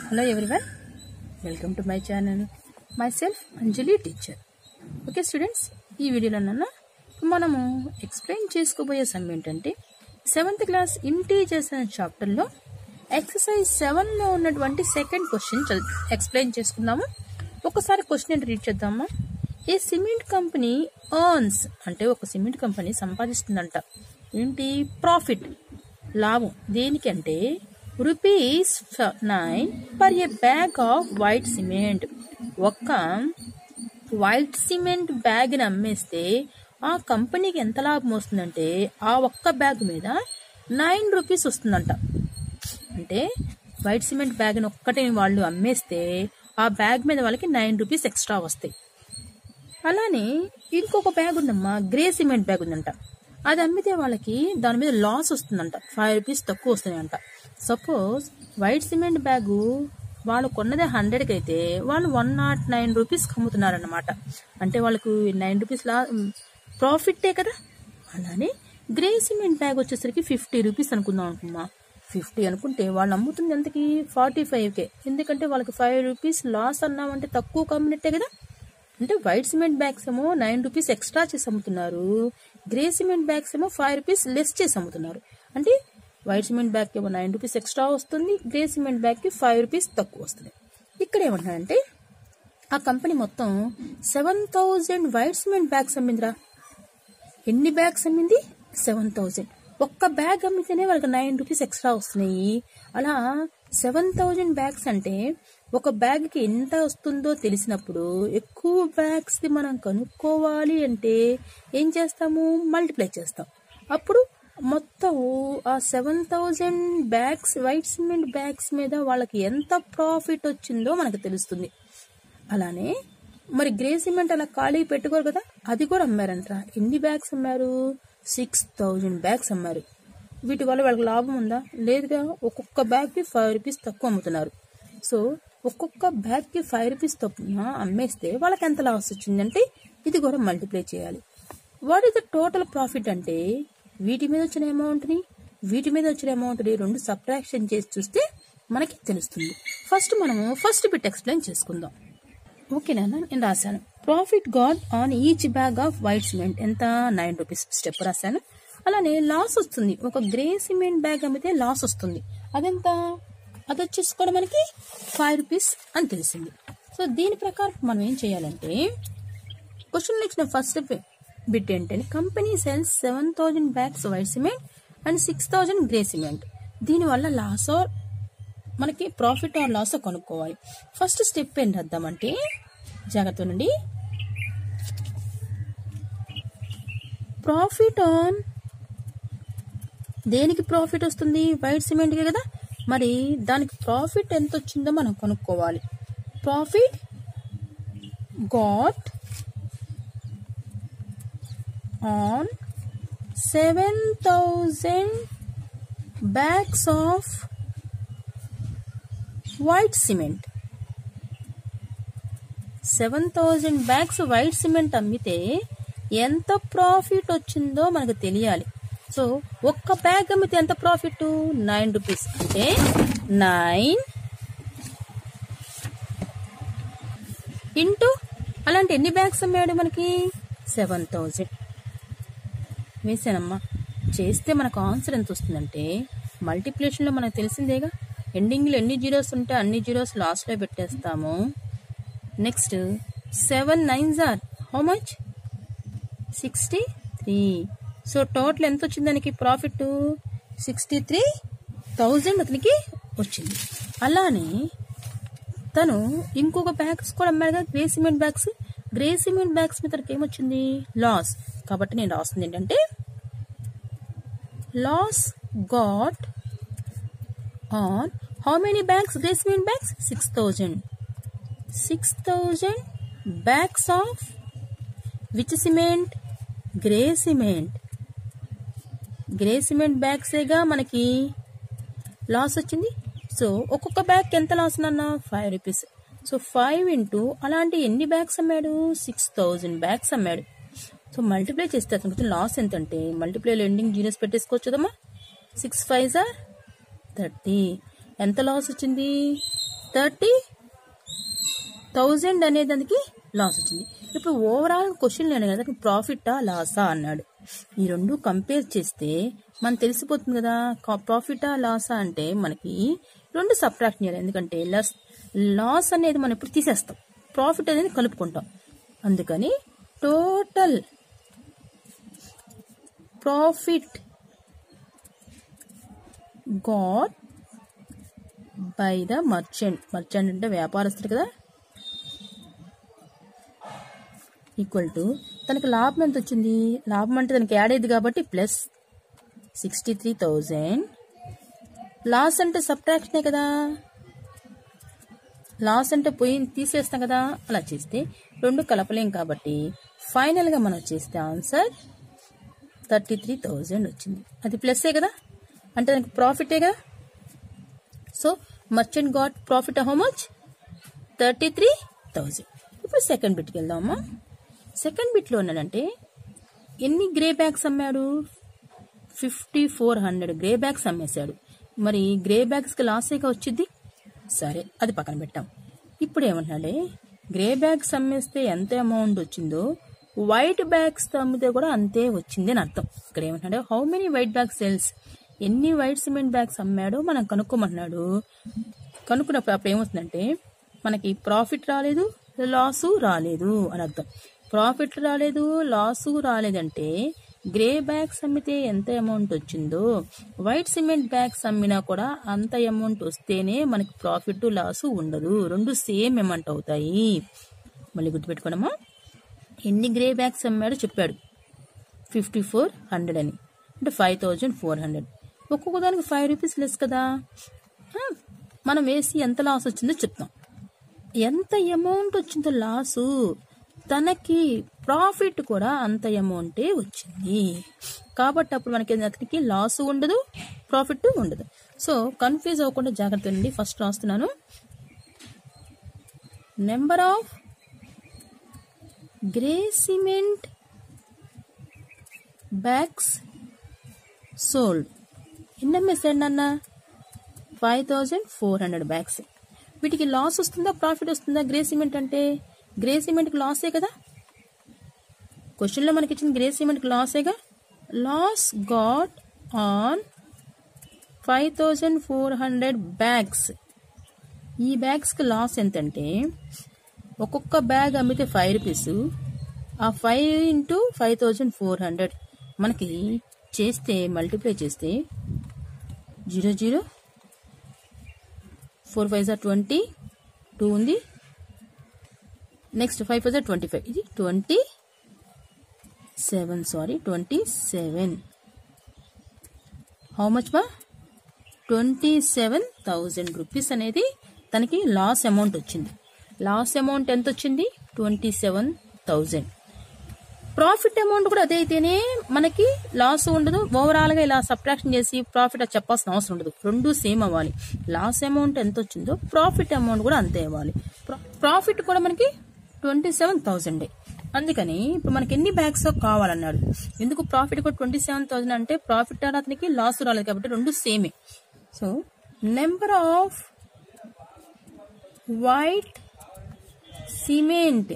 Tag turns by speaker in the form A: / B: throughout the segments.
A: hello everyone welcome to my channel my self Anjali teacher okay students ఈ వీడియోలో నన్ను మనము ఎక్స్ప్లెయిన్ చేసుకోబోయే సమ్ ఏంటంటే సెవెంత్ క్లాస్ ఇంటీజర్స్ అనే చాప్టర్లో ఎక్సర్సైజ్ సెవెన్లో ఉన్నటువంటి సెకండ్ క్వశ్చన్ ఎక్స్ప్లెయిన్ చేసుకుందాము ఒకసారి క్వశ్చన్ రీడ్ చేద్దామా ఏ సిమెంట్ కంపెనీ ఎర్న్స్ అంటే ఒక సిమెంట్ కంపెనీ సంపాదిస్తుందంట ఏంటి ప్రాఫిట్ లాభం దేనికంటే rupees nine per a bag of white cement ఒక్క వైట్ సిమెంట్ బ్యాగ్ని అమ్మేస్తే ఆ కంపెనీకి ఎంత లాభం వస్తుందంటే ఆ ఒక్క బ్యాగ్ మీద నైన్ రూపీస్ వస్తుందంట అంటే వైట్ సిమెంట్ బ్యాగ్ని ఒక్కటే వాళ్ళు అమ్మేస్తే ఆ బ్యాగ్ మీద వాళ్ళకి నైన్ రూపీస్ ఎక్స్ట్రా వస్తాయి అలానే ఇంకొక బ్యాగ్ ఉందమ్మా గ్రే సిమెంట్ బ్యాగ్ ఉందంట అది అమ్మితే వాళ్ళకి దాని మీద లాస్ వస్తుందంట ఫైవ్ రూపీస్ తక్కువ వస్తున్నాయంట సపోజ్ వైట్ సిమెంట్ బ్యాగు వాళ్ళు కొన్నదే హండ్రెడ్కి అయితే వాళ్ళు వన్ నాట్ నైన్ రూపీస్కి అమ్ముతున్నారన్నమాట అంటే వాళ్ళకు నైన్ రూపీస్ లా ప్రాఫిట్టే కదా అలానే గ్రే సిమెంట్ బ్యాగ్ వచ్చేసరికి ఫిఫ్టీ రూపీస్ అనుకుందాం అనుకున్నా ఫిఫ్టీ అనుకుంటే వాళ్ళు అమ్ముతుంది ఎంతకి ఫార్టీ ఫైవ్కే ఎందుకంటే వాళ్ళకి ఫైవ్ రూపీస్ లాస్ అన్నామంటే తక్కువ కమ్మినట్టే కదా అంటే వైట్ సిమెంట్ బ్యాగ్స్ ఏమో నైన్ రూపీస్ ఎక్స్ట్రా చేసి అమ్ముతున్నారు గ్రే సిమెంట్ బ్యాగ్స్ ఏమో ఫైవ్ రూపీస్ లెస్ చేసి అమ్ముతున్నారు అంటే వైట్ సిమెంట్ బ్యాగ్ ఏమో నైన్ రూపీస్ ఎక్స్ట్రా వస్తుంది గ్రే సిమెంట్ బ్యాగ్ కి ఫైవ్ రూపీస్ తక్కువ వస్తుంది ఇక్కడ ఏమంటున్నారంటే ఆ కంపెనీ మొత్తం seven thousand white cement bags అమ్మిందిరా ఎన్ని బ్యాగ్స్ అమ్మింది సెవెన్ థౌజండ్ ఒక్క బ్యాగ్ అమ్మితేనే వాళ్ళకి నైన్ రూపీస్ ఎక్స్ట్రా వస్తున్నాయి అలా సెవెన్ థౌజండ్ బ్యాగ్స్ అంటే ఒక బ్యాగ్ కి ఎంత వస్తుందో తెలిసినప్పుడు ఎక్కువ బ్యాగ్స్ ది మనం కనుక్కోవాలి అంటే ఏం చేస్తాము మల్టిప్లై చేస్తాం అప్పుడు మొత్తం ఆ seven thousand bags white cement bags మీద వాళ్ళకి ఎంత ప్రాఫిట్ వచ్చిందో మనకు తెలుస్తుంది అలానే మరి గ్రే సిమెంట్ అలా ఖాళీ పెట్టుకోరు కదా అది కూడా అమ్మారంట ఎన్ని బ్యాగ్స్ అమ్మారు సిక్స్ థౌజండ్ బ్యాగ్స్ అమ్మారు వీటి వల్ల వాళ్ళకి లాభం ఉందా లేదుగా ఒక్కొక్క బ్యాగ్ కి ఫైవ్ రూపీస్ తక్కువ అమ్ముతున్నారు సో ఒక్కొక్క బ్యాగ్ కి ఫైవ్ రూపీస్ తక్కువ అమ్మేస్తే వాళ్ళకి ఎంత లాస్ వచ్చిందంటే ఇది కూడా మల్టిప్లై చేయాలి what is the total profit అంటే వీటి మీద వచ్చిన అమౌంట్ ని వీటి మీద వచ్చిన అమౌంట్ ని రెండు సబ్ట్రాక్షన్ చేసి చూస్తే మనకి తెలుస్తుంది ఫస్ట్ మనము ఫస్ట్ బిట్ ఎక్స్ప్లెయిన్ చేసుకుందాం ఓకేనా నేను రాశాను profit got on each bag of white cement ఎంత నైన్ రూపీస్ స్టెప్ రాశాను అలానే లాస్ వస్తుంది ఒక గ్రే సిమెంట్ బ్యాగ్ అమ్మితే లాస్ వస్తుంది అదెంత అది వచ్చేసి కూడా మనకి ఫైవ్ రూపీస్ అని తెలిసింది సో దీని ప్రకారం మనం ఏం చేయాలంటే క్వశ్చన్ ఇచ్చిన ఫస్ట్ బిట్ ఏంటంటే company sells seven thousand bags white cement and six thousand grey cement దీనివల్ల లాస్ ఆర్ మనకి ప్రాఫిట్ ఆర్ లాస్ కొనుక్కోవాలి ఫస్ట్ స్టెప్ ఏం రాద్దామంటే జాగ్రత్త నుండి ప్రాఫిట్ ఆన్ దేనికి ప్రాఫిట్ వస్తుంది వైట్ సిమెంట్కి కదా మరి దానికి ప్రాఫిట్ ఎంత వచ్చిందో మనం కొనుక్కోవాలి profit got on seven thousand bags of white cement seven thousand bags white cement అమ్మితే ఎంత ప్రాఫిట్ వచ్చిందో మనకు తెలియాలి సో ఒక్క బ్యాగ్ అమ్మితే ఎంత ప్రాఫిట్ నైన్ రూపీస్ అంటే నైన్ ఇంటూ అలాంటి ఎన్ని బ్యాగ్స్ అమ్మాడు మనకి సెవెన్ థౌజండ్ వేసానమ్మా చేస్తే మనకు ఆన్సర్ ఎంత వస్తుందంటే మల్టిప్లికేషన్లో మనకు తెలిసిందేగా ఎండింగ్లో ఎన్ని జీరోస్ ఉంటే అన్ని జీరోస్ లాస్ట్లో పెట్టేస్తాము next seven nine are how much sixty three so total ఎంత వచ్చింది దానికి ప్రాఫిట్ సిక్స్టీ త్రీ థౌజండ్ అతనికి వచ్చింది అలానే తను ఇంకొక బ్యాగ్స్ కూడా అమ్మాడు కదా grey cement bags grey cement bags మీద తనకి ఏమొచ్చింది లాస్ కాబట్టి నేను రాస్తుంది ఏంటంటే loss got on how many bags grey cement bags six thousand six thousand bags of which cement grey cement grey cement బ్యాగ్సేగా మనకి లాస్ వచ్చింది సో ఒక్కొక్క బ్యాగ్ ఎంత లాస్ అన్న five rupees so five into అలాంటి ఎన్ని బ్యాగ్స్ అమ్మాడు six thousand bags అమ్మాడు సో మల్టిప్లై చేస్తే అతనికి లాస్ ఎంత అంటే మల్టిప్లైలో ఎండింగ్ జీరోస్ పెట్టేసుకోవచ్చు కదమ్మా సిక్స్ ఫైవ్ ఆర్ థర్టీ ఎంత లాస్ వచ్చింది థర్టీ థౌజండ్ అనే దానికి లాస్ వచ్చింది ఇప్పుడు ఓవరాల్ క్వశ్చన్ లేని కదా ప్రాఫిటా లాసా అన్నాడు ఈ రెండు కంపేర్ చేస్తే మనం తెలిసిపోతుంది కదా ప్రాఫిటా లాసా అంటే మనకి రెండు సబ్ట్రాక్ట్ చేయాలి ఎందుకంటే లస్ లాస్ అనేది మనం ఇప్పుడు తీసేస్తాం ప్రాఫిట్ అనేది కలుపుకుంటాం అందుకని total profit got by the merchant merchant అంటే వ్యాపారస్తుడు కదా ఈక్వల్ టు తనకి లాభం ఎంత వచ్చింది లాభం అంటే తనకి యాడ్ అయ్యింది కాబట్టి plus sixty three thousand loss అంటే సబ్ట్రాక్షనే కదా లాస్ అంటే పోయి తీసేస్తాం కదా అలా చేస్తే రెండు కలపలేం కాబట్టి ఫైనల్గా మనం చేస్తే ఆన్సర్ థర్టీ త్రీ థౌజండ్ వచ్చింది అది ప్లస్సే కదా అంటే దానికి ప్రాఫిటే కదా so merchant got profit how much thirty three thousand ఇప్పుడు సెకండ్ బిట్కి వెళ్దామా సెకండ్ బిట్లో ఉన్నాడంటే ఎన్ని గ్రే బ్యాగ్స్ అమ్మాడు fifty four hundred grey bags అమ్మేశాడు మరి గ్రే బ్యాగ్స్కి లాసేగా వచ్చింది సరే అది పక్కన పెట్టాం ఇప్పుడు ఏమంటున్నాడే గ్రే బ్యాగ్స్ అమ్మేస్తే ఎంత అమౌంట్ వచ్చిందో వైట్ బ్యాగ్స్ అమ్మితే కూడా అంతే వచ్చింది అని అర్థం ఇక్కడ ఏమంటున్నాడు how many white bag sales ఎన్ని వైట్ సిమెంట్ బ్యాగ్స్ అమ్మాడో మనం కనుక్కోమంటున్నాడు కనుక్కున్నప్పుడు అప్పుడు ఏమవుతుందంటే మనకి ప్రాఫిట్ రాలేదు లాసు రాలేదు అని అర్థం ప్రాఫిట్ రాలేదు లాసు రాలేదంటే గ్రే బ్యాగ్స్ అమ్మితే ఎంత అమౌంట్ వచ్చిందో వైట్ సిమెంట్ బ్యాగ్స్ అమ్మినా కూడా అంత అమౌంట్ వస్తేనే మనకి ప్రాఫిట్ లాసు ఉండదు రెండు సేమ్ అమౌంట్ అవుతాయి మళ్ళీ గుర్తుపెట్టుకోనమ్మా ఎన్ని గ్రే బ్యాగ్స్ అమ్మాడో చెప్పాడు ఫిఫ్టీ ఫోర్ హండ్రెడ్ అని అంటే ఫైవ్ థౌజండ్ ఫోర్ హండ్రెడ్ ఒక్కొక్క దానికి ఫైవ్ రూపీస్ లెస్ కదా ఆ, మనం వేసి ఎంత లాస్ వచ్చిందో చెప్తాం ఎంత అమౌంట్ వచ్చిందో లాసు తనకి ప్రాఫిట్ కూడా అంత అమౌంటే వచ్చింది కాబట్టి అప్పుడు మనకి అతనికి లాస్ ఉండదు ప్రాఫిట్ ఉండదు సో కన్ఫ్యూజ్ అవ్వకుండా జాగ్రత్త అండి ఫస్ట్ రాస్తున్నాను number of grey cement bags sold ఎన్ని అమ్మేశాడు నాన్న five thousand four hundred bags వీటికి లాస్ వస్తుందా ప్రాఫిట్ వస్తుందా గ్రే సిమెంట్ అంటే గ్రే సిమెంట్కి లాసే కదా క్వశ్చన్లో మనకి ఇచ్చిన గ్రే సిమెంట్కి లాసేగా loss got on five thousand four hundred bags ఈ బ్యాగ్స్కి లాస్ ఎంతంటే ఒక్కొక్క బ్యాగ్ అమ్మితే ఫైవ్ రూపీస్ ఆ five into five thousand four hundred మనకి చేస్తే మల్టిప్లై చేస్తే zero zero four five are twenty two ఉంది next five five are twenty five ఇది twenty seven sorry twenty seven how much మా ట్వంటీ సెవెన్ థౌజండ్ రూపీస్ అనేది తనకి loss amount వచ్చింది loss amount ఎంత వచ్చింది twenty seven thousand profit amount కూడా అదే అయితేనే మనకి లాస్ ఉండదు ఓవరాల్ గా ఇలా సబ్ట్రాక్షన్ చేసి ప్రాఫిట్ అది చెప్పాల్సిన అవసరం ఉండదు రెండు సేమ్ అవ్వాలి లాస్ అమౌంట్ ఎంత వచ్చిందో ప్రాఫిట్ అమౌంట్ కూడా అంతే అవ్వాలి ప్రాఫిట్ కూడా మనకి ట్వంటీ సెవెన్ థౌసండ్ అందుకని ఇప్పుడు మనకి ఎన్ని బ్యాగ్స్ కావాలన్నాడు ఎందుకు ప్రాఫిట్ కూడా ట్వంటీ సెవెన్ థౌసండ్ అంటే ప్రాఫిట్ అతనికి లాస్ రాలేదు కాబట్టి రెండు సేమే so number of white cement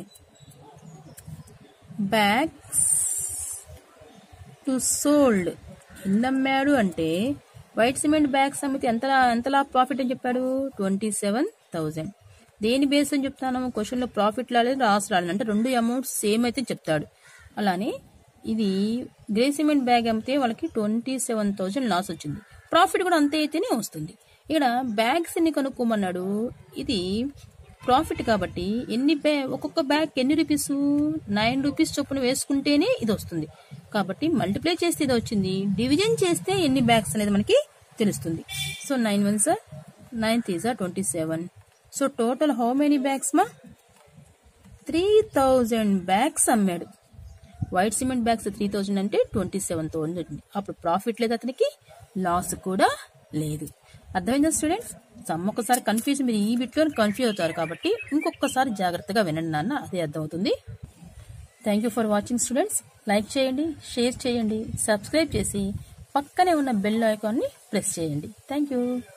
A: bags to sold ఎన్ని అమ్మాడు అంటే వైట్ సిమెంట్ బ్యాగ్స్ అమ్మితే ఎంత ఎంతలా ప్రాఫిట్ అని చెప్పాడు ట్వంటీ సెవెన్ థౌజండ్ దేని బేస్ అని చెప్తాను క్వశ్చన్లో ప్రాఫిట్ రాలేదు లాస్ రాలేదు అంటే రెండు అమౌంట్స్ సేమ్ అయితే చెప్తాడు అలానే ఇది గ్రే సిమెంట్ బ్యాగ్ అమ్మితే వాళ్ళకి ట్వంటీ సెవెన్ థౌజండ్ లాస్ వచ్చింది ప్రాఫిట్ కూడా అంతే అయితేనే వస్తుంది ఇక్కడ బ్యాగ్స్ ఎన్ని కనుక్కోమన్నాడు ఇది ప్రాఫిట్ కాబట్టి ఎన్ని బ్యా ఒక్కొక్క బ్యాగ్ ఎన్ని రూపీస్ నైన్ రూపీస్ చొప్పున వేసుకుంటేనే ఇది వస్తుంది కాబట్టి మల్టిప్లై చేస్తే ఇది వచ్చింది డివిజన్ చేస్తే ఎన్ని బ్యాగ్స్ అనేది మనకి తెలుస్తుంది so nine one are nine three are twenty seven so total how many bags మా త్రీ థౌజండ్ బ్యాగ్స్ అమ్మాడు white cement bags three thousand అంటే ట్వంటీ సెవెన్ థౌసండ్ అప్పుడు ప్రాఫిట్ లేదు అతనికి లాస్ కూడా లేదు అర్థమైందా స్టూడెంట్స్ సమ్ ఒకసారి కన్ఫ్యూజ్ మీరు ఈ బిట్లో కన్ఫ్యూజ్ అవుతారు కాబట్టి ఇంకొకసారి జాగ్రత్తగా వినండి నాన్న అదే అర్థమవుతుంది thank you for watching students like చేయండి షేర్ చేయండి సబ్స్క్రైబ్ చేసి పక్కనే ఉన్న బెల్ ఐకాన్ని ప్రెస్ చేయండి థ్యాంక్ యూ